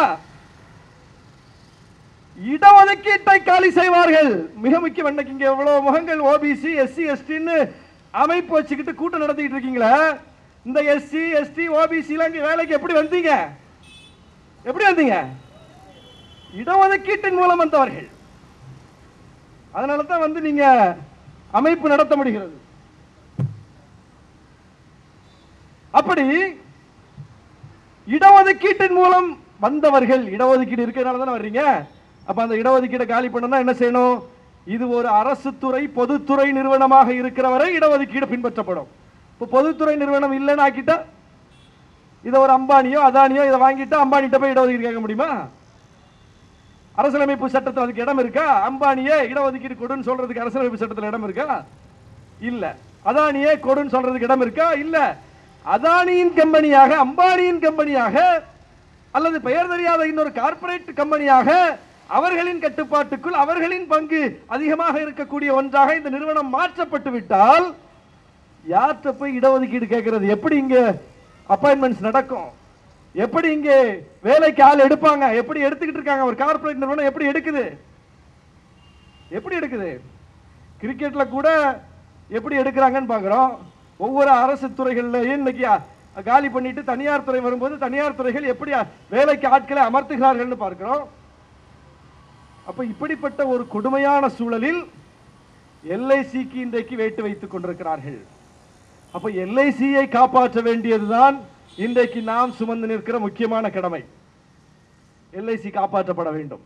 [SPEAKER 3] இடஒதுக்கீட்டை காலி செய்வார்கள் மிக முக்கியம் இன்னைக்கு இங்க எவ்வளவு முகங்கள் ஓபிசி எஸ்சி எஸ்டின்னு அமைப்பு வச்சுக்கிட்டு கூட்டம் நடத்திட்டு இருக்கீங்களே இந்த எஸ்சி எஸ்டி ஓபிசி எல்லாம் இங்க வேலைக்கு எப்படி வந்தீங்க எப்படி வந்தீங்க இடஒதுக்கீட்டின் மூலம் வந்தவர்கள் அதனால தான் வந்து நீங்க அமைப்பு நடத்த முடிகிறது அப்படி இடஒதுக்கீட்டின் மூலம் வந்தவர்கள் இடஒதுக்கீடு இருக்கிறதுனால தானே வர்றீங்க அப்ப அந்த இடஒதுக்கீடை காலி பண்ணணும்னா என்ன செய்யணும் இது ஒரு அரசு துறை பொதுத்துறை நிறுவனமாக இருக்கிற வரை இடஒதுக்கீடு பின்பற்றப்படும் இப்போ பொதுத்துறை நிறுவனம் இல்லைன்னு ஆக்கிட்டா இதை ஒரு அம்பானியோ அதானியோ இதை வாங்கிட்டு அம்பானிட்ட போய் இடஒதுக்கீடு கேட்க முடியுமா அரசியலமைப்பு சட்டத்தில் அதுக்கு இடம் இருக்கா அம்பானியே இடஒதுக்கீடு கொடுன்னு சொல்றதுக்கு அரசியலமைப்பு சட்டத்தில் இடம் இருக்கா இல்ல அதானியே கொடுன்னு சொல்றதுக்கு இடம் இருக்கா இல்ல அதானியின் கம்பெனியாக அம்பானியின் கம்பெனியாக அல்லது பெயர் தெரியாத இன்னொரு கார்ப்பரேட் கம்பெனியாக அவர்களின் கட்டுப்பாட்டுக்குள் அவர்களின் பங்கு அதிகமாக இருக்கக்கூடிய ஒன்றாக இந்த நிறுவனம் மாற்றப்பட்டு விட்டால் யார்கிட்ட போய் இடஒதுக்கீடு கேட்கறது எப்படி இங்க அப்பாயின்மெண்ட்ஸ் நடக்கும் எப்படி இங்கே வேலைக்கு ஆள் எடுப்பாங்க எப்படி எடுத்துக்கிட்டு இருக்காங்க ஒரு கார்ப்பரேட் நிறுவனம் எப்படி எடுக்குது எப்படி எடுக்குது கிரிக்கெட்ல கூட எப்படி எடுக்கிறாங்கன்னு பார்க்குறோம் ஒவ்வொரு அரசு துறைகள்லையும் இன்னைக்கு அ- காலி பண்ணிட்டு தனியார் துறை வரும்போது தனியார் துறைகள் எப்படி அ- வேலைக்கு ஆட்களை அமர்த்துகிறார்கள்னு பார்க்கிறோம் அப்ப இப்படிப்பட்ட ஒரு கொடுமையான சூழலில் எல்ஐசிக்கு இன்றைக்கு வேட்டு வைத்துக் கொண்டிருக்கிறார்கள் அப்ப எல்ஐசியை காப்பாற்ற வேண்டியதுதான் இன்றைக்கு நாம் சுமந்து நிற்கிற முக்கியமான கடமை எல்ஐசி காப்பாற்றப்பட வேண்டும்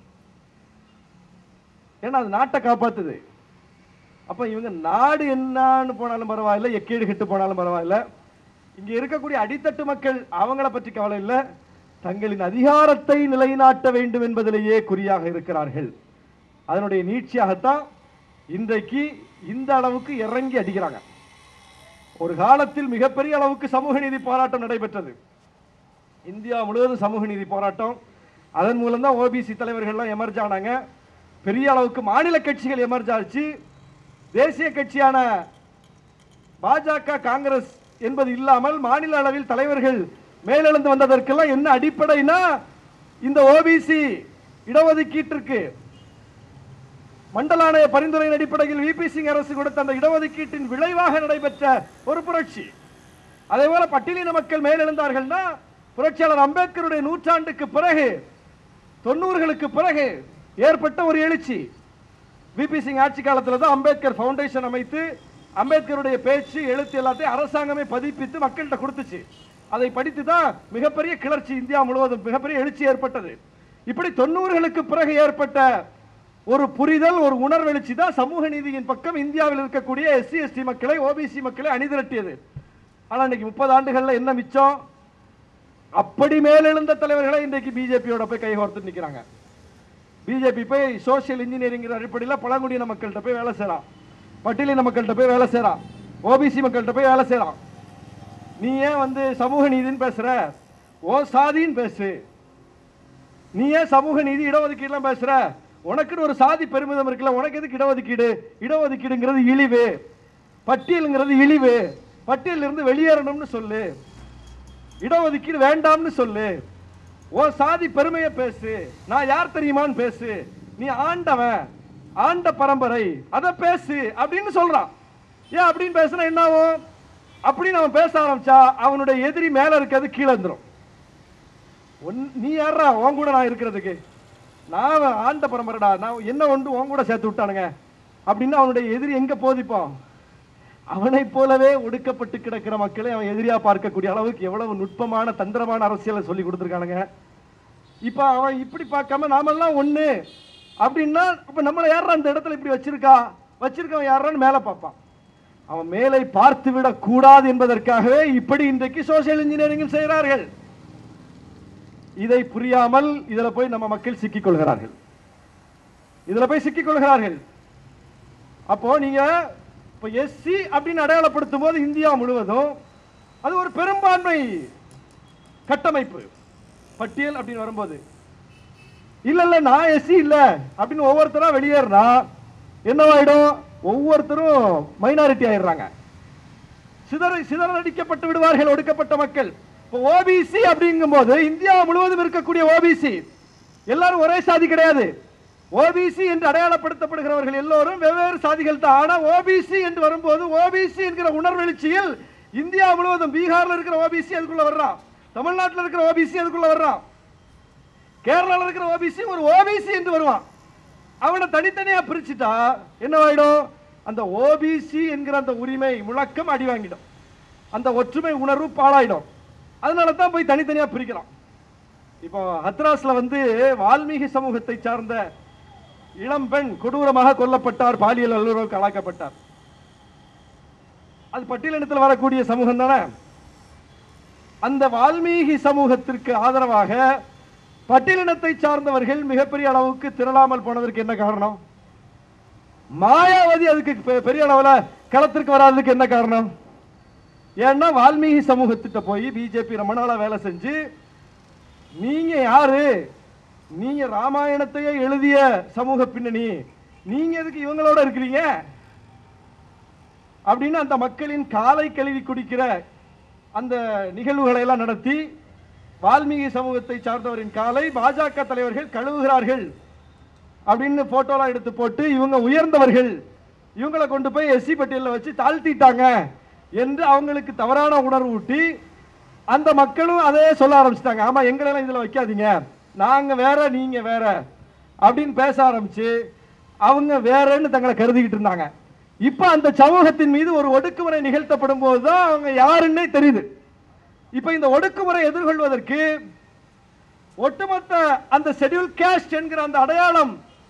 [SPEAKER 3] ஏன்னா அது நாட்டை காப்பாத்துது அப்ப இவங்க நாடு என்னன்னு போனாலும் பரவாயில்ல எக்கேடு கெட்டு போனாலும் பரவாயில்ல இங்க இருக்கக்கூடிய அடித்தட்டு மக்கள் அவங்கள பற்றி கவலை இல்லை தங்களின் அதிகாரத்தை நிலைநாட்ட வேண்டும் என்பதிலேயே குறியாக இருக்கிறார்கள் அதனுடைய நீட்சியாகத்தான் இன்றைக்கு இந்த அளவுக்கு இறங்கி அடிக்கிறாங்க ஒரு காலத்தில் மிகப்பெரிய அளவுக்கு சமூக நீதி போராட்டம் நடைபெற்றது இந்தியா முழுவதும் சமூக நீதி போராட்டம் அதன் மூலம் தான் ஓபிசி தலைவர்கள்லாம் எமர்ஜ் ஆனாங்க பெரிய அளவுக்கு மாநில கட்சிகள் எமர்ஜ் ஆச்சு தேசிய கட்சியான பாஜக காங்கிரஸ் என்பது இல்லாமல் மாநில அளவில் தலைவர்கள் மேலெழுந்து வந்ததற்கெல்லாம் என்ன அடிப்படைனா இந்த ஓபிசி இடஒதுக்கீட்டிற்கு மண்டல ஆணைய பரிந்துரையின் அடிப்படையில் விபி சிங் அரசு கொடுத்த அந்த இடஒதுக்கீட்டின் விளைவாக நடைபெற்ற ஒரு புரட்சி அதே போல பட்டியலின மக்கள் மேலெழுந்தார்கள்னா புரட்சியாளர் அம்பேத்கருடைய நூற்றாண்டுக்கு பிறகு தொண்ணூறுகளுக்கு பிறகு ஏற்பட்ட ஒரு எழுச்சி விபி சிங் ஆட்சி காலத்துல தான் அம்பேத்கர் ஃபவுண்டேஷன் அமைத்து அம்பேத்கருடைய பேச்சு எழுத்து எல்லாத்தையும் அரசாங்கமே பதிப்பித்து மக்கள்கிட்ட கொடுத்துச்சு அதை படித்து தான் மிகப்பெரிய கிளர்ச்சி இந்தியா முழுவதும் மிகப்பெரிய எழுச்சி ஏற்பட்டது இப்படி தொண்ணூறுகளுக்கு பிறகு ஏற்பட்ட ஒரு புரிதல் ஒரு உணர்வெழுச்சி தான் சமூக நீதியின் பக்கம் இந்தியாவில் இருக்கக்கூடிய எஸ்சி எஸ்டி மக்களை ஓபிசி மக்களை அணிதிரட்டியது ஆனா இன்னைக்கு முப்பது ஆண்டுகள்ல என்ன மிச்சம் அப்படி மேலெழுந்த தலைவர்களை இன்றைக்கு பிஜேபியோட போய் கைகோர்த்து நிக்கிறாங்க பிஜேபி போய் சோஷியல் இன்ஜினியரிங் அடிப்படையில் பழங்குடியின மக்கள்கிட்ட போய் வேலை செய்றான் பட்டியலின மக்கள்கிட்ட போய் வேலை செய்றான் ஓபிசி மக்கள்கிட்ட போய் வேலை செய்றான் நீ ஏன் வந்து சமூக நீதின்னு பேசுற ஓ சாதின்னு பேசு நீ ஏன் சமூக நீதி இடஒதுக்கீடுலாம் பேசுற உனக்குன்னு ஒரு சாதி பெருமிதம் இருக்குல்ல உனக்கு எதுக்கு இடஒதுக்கீடு இடஒதுக்கீடுங்கிறது இழிவு பட்டியலுங்கிறது இழிவு பட்டியலிருந்து இருந்து வெளியேறணும்னு சொல்லு இடஒதுக்கீடு வேண்டாம்னு சொல்லு ஓ சாதி பெருமையை பேசு நான் யார் தெரியுமான்னு பேசு நீ ஆண்டவன் ஆண்ட பரம்பரை அதை பேசு அப்படின்னு சொல்றான் ஏன் அப்படின்னு பேசுனா என்ன ஆகும் அப்படின்னு அவன் பேச ஆரம்பிச்சா அவனுடைய எதிரி மேல இருக்கிறது கீழே வந்துரும் உன்- நீ யாரா உன் கூட நான் இருக்கிறதுக்கு நான் ஆண்ட பரம்பரைடா நான் என்ன ஒன்று உன் கூட சேர்த்து விட்டானுங்க அப்படின்னு அவனுடைய எதிரி எங்க போதிப்பான் அவனைப் போலவே ஒடுக்கப்பட்டு கிடக்கிற மக்களை அவன் எதிரியா பார்க்கக்கூடிய அளவுக்கு எவ்வளவு நுட்பமான தந்திரமான அரசியலை சொல்லி கொடுத்துருக்கானுங்க இப்ப அவன் இப்படி பார்க்காம நாமெல்லாம் ஒண்ணு அப்படின்னா இப்ப நம்மளை யாரா அந்த இடத்துல இப்படி வச்சிருக்கா வச்சிருக்கவன் யாரான்னு மேல பார்ப்பான் அவன் மேலே பார்த்து விடக் கூடாது என்பதற்காகவே இப்படி இன்றைக்கு சோசியல் இன்ஜினியரிங் செய்கிறார்கள் இதை புரியாமல் இதுல போய் நம்ம மக்கள் சிக்கிக் கொள்கிறார்கள் இதுல போய் சிக்கிக் கொள்கிறார்கள் அப்போ நீங்க இப்போ எஸ்சி அப்படின்னு அடையாளப்படுத்தும் போது இந்தியா முழுவதும் அது ஒரு பெரும்பான்மை கட்டமைப்பு பட்டியல் அப்படின்னு வரும்போது இல்ல இல்ல நான் எஸ்சி இல்ல அப்படின்னு ஒவ்வொருத்தரா வெளியேறினா என்னவாயிடும் ஒவ்வொருத்தரும் மைனாரிட்டி ஆயிடுறாங்க சிதற சிதறடிக்கப்பட்டு விடுவார்கள் ஒடுக்கப்பட்ட மக்கள் இப்போ ஓபிசி அப்படிங்கும்போது இந்தியா முழுவதும் இருக்கக்கூடிய ஓபிசி எல்லாரும் ஒரே சாதி கிடையாது ஓபிசி என்று அடையாளப்படுத்தப்படுகிறவர்கள் எல்லோரும் வெவ்வேறு சாதிகள் தான் ஆனா ஓபிசி என்று வரும்போது ஓபிசி என்கிற உணர்வெழுச்சியில் இந்தியா முழுவதும் பீகார்ல இருக்கிற ஓபிசி அதுக்குள்ள வர்றான் தமிழ்நாட்டில் இருக்கிற ஓபிசி அதுக்குள்ள வர்றான் கேரளால இருக்கிற ஓபிசி ஒரு ஓபிசி என்று வருவான் அவனை தனித்தனியா பிரிச்சுட்டா என்னவாயிடும் அந்த ஓபிசி என்கிற அந்த உரிமை முழக்கம் அடி வாங்கிடும் அந்த ஒற்றுமை உணர்வு பாழாயிடும் அதனால தான் போய் தனித்தனியா பிரிக்கலாம் இப்போ ஹத்ராஸ்ல வந்து வால்மீகி சமூகத்தை சார்ந்த இளம்பெண் கொடூரமாக கொல்லப்பட்டார் பாலியல் வல்லுறவுக்கு ஆளாக்கப்பட்டார் அது பட்டியலினத்தில் வரக்கூடிய சமூகம் தானே அந்த வால்மீகி சமூகத்திற்கு ஆதரவாக பட்டியலினத்தை சார்ந்தவர்கள் மிகப்பெரிய அளவுக்கு திரளாமல் போனதற்கு என்ன காரணம் மாயாவதி அதுக்கு பெ- பெரிய அளவுல களத்திற்கு வராததுக்கு என்ன காரணம் ஏன்னா வால்மீகி சமூகத்திட்ட போய் பிஜேபி ரொம்ப நாளா வேலை செஞ்சு நீங்க யாரு நீங்க ராமாயணத்தையே எழுதிய சமூக பின்னணி நீங்க எதுக்கு இவங்களோட இருக்கிறீங்க அப்படின்னு அந்த மக்களின் காலை கழுவி குடிக்கிற அந்த நிகழ்வுகளை எல்லாம் நடத்தி வால்மீகி சமூகத்தை சார்ந்தவரின் காலை பாஜக தலைவர்கள் கழுவுகிறார்கள் அப்படின்னு போட்டோலாம் எடுத்து போட்டு இவங்க உயர்ந்தவர்கள் இவங்களை கொண்டு போய் எஸ்சி பட்டியலில் வச்சு தாழ்த்திட்டாங்க என்று அவங்களுக்கு தவறான உணர்வு ஊட்டி அந்த மக்களும் அதே சொல்ல ஆரம்பிச்சிட்டாங்க ஆமா எங்களெல்லாம் இதுல வைக்காதீங்க நாங்க வேற நீங்க வேற அப்படின்னு பேச ஆரம்பிச்சு அவங்க வேறன்னு தங்களை கருதிக்கிட்டு இருந்தாங்க இப்ப அந்த சமூகத்தின் மீது ஒரு ஒடுக்குமுறை நிகழ்த்தப்படும் போதுதான் அவங்க யாருன்னே தெரியுது இப்ப இந்த ஒடுக்குமுறை எதிர்கொள்வதற்கு ஒட்டுமொத்த அந்த ஷெட்யூல் கேஸ்ட் என்கிற அந்த அடையாளம்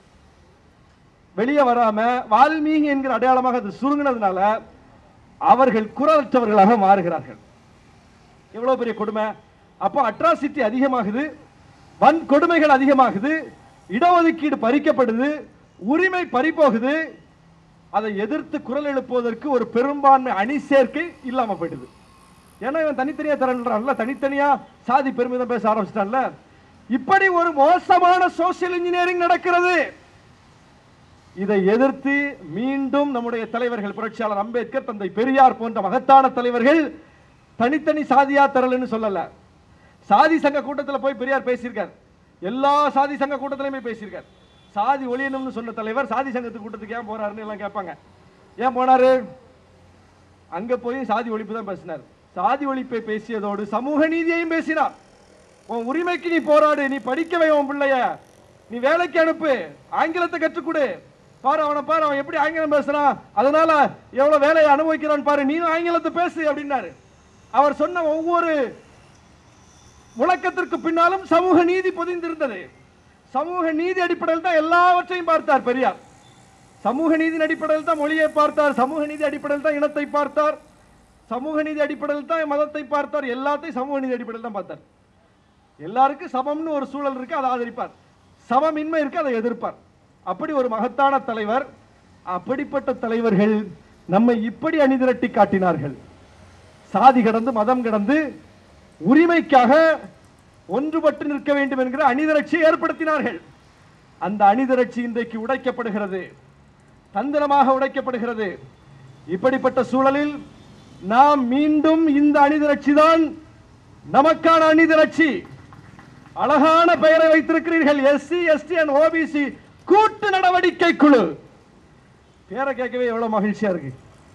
[SPEAKER 3] வெளியே வராம வால்மீகி என்கிற அடையாளமாக அது சுருங்கினதுனால அவர்கள் குரலற்றவர்களாக மாறுகிறார்கள் எவ்வளவு பெரிய கொடுமை அப்போ அட்ராசிட்டி அதிகமாகுது வன் கொடுமைகள் அதிகமாகுது இடஒதுக்கீடு பறிக்கப்படுது உரிமை பறிபோகுது அதை எதிர்த்து குரல் எழுப்புவதற்கு ஒரு பெரும்பான்மை அணி சேர்க்கை இல்லாம போயிடுது ஏன்னா இவன் தனித்தனியா தரன்றான்ல தனித்தனியா சாதி பெருமிதம் பேச ஆரம்பிச்சிட்டான்ல இப்படி ஒரு மோசமான சோசியல் இன்ஜினியரிங் நடக்கிறது இதை எதிர்த்து மீண்டும் நம்முடைய தலைவர்கள் புரட்சியாளர் அம்பேத்கர் தந்தை பெரியார் போன்ற மகத்தான தலைவர்கள் தனித்தனி சாதியா தரலன்னு சொல்லல சாதி சங்க கூட்டத்தில் போய் பெரியார் பேசியிருக்கார் எல்லா சாதி சங்க கூட்டத்திலையுமே பேசியிருக்கார் சாதி ஒழியணும்னு சொன்ன தலைவர் சாதி சங்கத்து கூட்டத்துக்கு ஏன் போறாருன்னு எல்லாம் கேட்பாங்க ஏன் போனாரு அங்க போய் சாதி ஒழிப்பு தான் பேசினார் சாதி ஒழிப்பை பேசியதோடு சமூக நீதியையும் பேசினார் உன் உரிமைக்கு நீ போராடு நீ படிக்க வை உன் பிள்ளைய நீ வேலைக்கு அனுப்பு ஆங்கிலத்தை கற்றுக் கொடு பாரு அவனை பாரு அவன் எப்படி ஆங்கிலம் பேசுறான் அதனால எவ்வளவு வேலையை அனுபவிக்கிறான் பாரு நீயும் ஆங்கிலத்தை பேசு அப்படின்னாரு அவர் சொன்ன ஒவ்வொரு முழக்கத்திற்கு பின்னாலும் சமூக நீதி பொதிந்திருந்தது சமூக நீதி அடிப்படையில் தான் எல்லாவற்றையும் பார்த்தார் பெரியார் சமூக நீதியின் அடிப்படையில் தான் மொழியை பார்த்தார் சமூக நீதி அடிப்படையில் தான் இனத்தை பார்த்தார் சமூக நீதி அடிப்படையில் தான் மதத்தை பார்த்தார் எல்லாத்தையும் சமூக நீதி அடிப்படையில் தான் பார்த்தார் எல்லாருக்கும் சமம்னு ஒரு சூழல் இருக்கு அதை ஆதரிப்பார் சமமின்மை இருக்கு அதை எதிர்ப்பார் அப்படி ஒரு மகத்தான தலைவர் அப்படிப்பட்ட தலைவர்கள் நம்மை இப்படி அணிதிரட்டி காட்டினார்கள் சாதி கடந்து மதம் கடந்து உரிமைக்காக ஒன்றுபட்டு நிற்க வேண்டும் என்கிற அணிதிரட்சியை ஏற்படுத்தினார்கள் அந்த அணிதிரட்சி இன்றைக்கு உடைக்கப்படுகிறது தந்திரமாக உடைக்கப்படுகிறது இப்படிப்பட்ட சூழலில் நாம் மீண்டும் இந்த அணிதிரட்சி தான் நமக்கான அணிதிரட்சி அழகான பெயரை வைத்திருக்கிறீர்கள் எஸ்சி எஸ்டி அண்ட் ஓபிசி கூட்டு நடவடிக்கை குழு பேரை கேட்கவே எவ்வளவு மகிழ்ச்சியா இருக்கு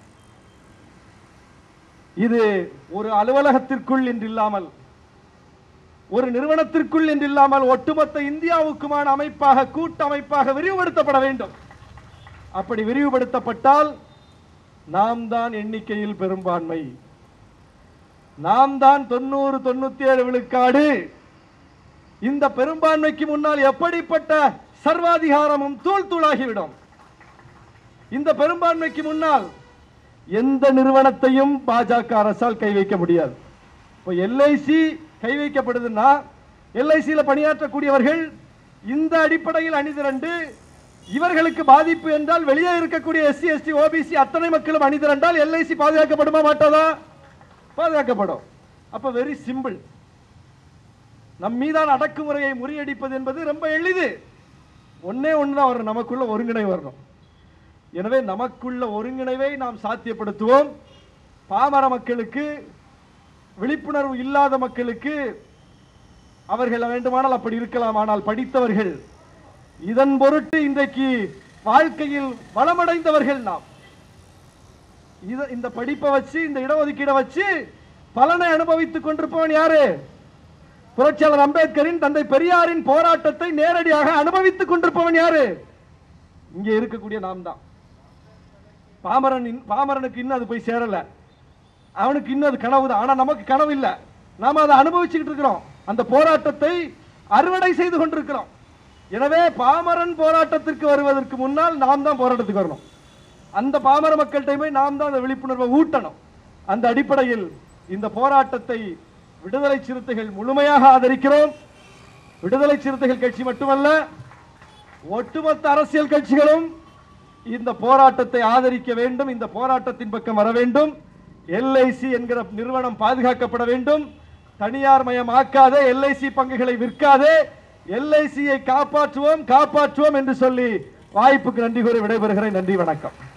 [SPEAKER 3] இது ஒரு அலுவலகத்திற்குள் என்று இல்லாமல் ஒரு நிறுவனத்திற்குள் என்று இல்லாமல் ஒட்டுமொத்த இந்தியாவுக்குமான அமைப்பாக கூட்டு அமைப்பாக விரிவுபடுத்தப்பட வேண்டும் அப்படி விரிவுபடுத்தப்பட்டால் நாம் தான் எண்ணிக்கையில் பெரும்பான்மை நாம் தான் தொண்ணூறு தொண்ணூத்தி ஏழு விழுக்காடு இந்த பெரும்பான்மைக்கு முன்னால் எப்படிப்பட்ட சர்வாதிகாரமும் தூள் தூளாகிவிடும் இந்த பெரும்பான்மைக்கு முன்னால் எந்த நிறுவனத்தையும் பாஜக அரசால் கை வைக்க முடியாது இப்போ எல்ஐசி கை வைக்கப்படுதுன்னா எல்ஐசியில் பணியாற்றக்கூடியவர்கள் இந்த அடிப்படையில் அணிதிரண்டு இவர்களுக்கு பாதிப்பு என்றால் வெளியே இருக்கக்கூடிய எஸ்சி எஸ்டி ஓபிசி அத்தனை மக்களும் அணிதிரண்டால் எல்ஐசி பாதுகாக்கப்படுமா மாட்டாதா பாதுகாக்கப்படும் அப்ப வெரி சிம்பிள் நம் மீதான அடக்குமுறையை முறியடிப்பது என்பது ரொம்ப எளிது ஒன்னே ஒண்ணுதான் வரும் நமக்குள்ள ஒருங்கிணைவு வரணும் எனவே நமக்குள்ள ஒருங்கிணைவை நாம் சாத்தியப்படுத்துவோம் பாமர மக்களுக்கு விழிப்புணர்வு இல்லாத மக்களுக்கு அவர்கள் வேண்டுமானால் அப்படி இருக்கலாம் ஆனால் படித்தவர்கள் இதன் பொருட்டு இன்றைக்கு வாழ்க்கையில் வளமடைந்தவர்கள் நாம் இத இந்த படிப்பை வச்சு இந்த இடஒதுக்கீடை வச்சு பலனை அனுபவித்துக் கொண்டிருப்பவன் யாரு புரட்சியாளர் அம்பேத்கரின் தந்தை பெரியாரின் போராட்டத்தை நேரடியாக அனுபவித்துக் கொண்டிருப்பவன் யாரு இங்கே இருக்கக்கூடிய நாம் தான் பாமரன் இன்- பாமரனுக்கு இன்னும் அது போய் சேரல அவனுக்கு இன்னும் அது கனவு தான் ஆனா நமக்கு கனவு இல்ல நாம அதை அனுபவிச்சுக்கிட்டு இருக்கிறோம் அந்த போராட்டத்தை அறுவடை செய்து கொண்டிருக்கிறோம் எனவே பாமரன் போராட்டத்திற்கு வருவதற்கு முன்னால் நாம் தான் போராட்டத்துக்கு வரணும் அந்த பாமர மக்கள்கிட்ட போய் நாம் தான் அந்த விழிப்புணர்வை ஊட்டணும் அந்த அடிப்படையில் இந்த போராட்டத்தை விடுதலை சிறுத்தைகள் முழுமையாக ஆதரிக்கிறோம் விடுதலை சிறுத்தைகள் கட்சி மட்டுமல்ல ஒட்டுமொத்த அரசியல் கட்சிகளும் இந்த போராட்டத்தை ஆதரிக்க வேண்டும் இந்த போராட்டத்தின் பக்கம் வர வேண்டும் எல்ஐசி என்கிற நிறுவனம் பாதுகாக்கப்பட வேண்டும் தனியார் மயமாக்காதே எல்ஐசி பங்குகளை விற்காதே எல்ஐசியை காப்பாற்றுவோம் காப்பாற்றுவோம் என்று சொல்லி வாய்ப்புக்கு நன்றி கூறி விடைபெறுகிறேன் நன்றி வணக்கம்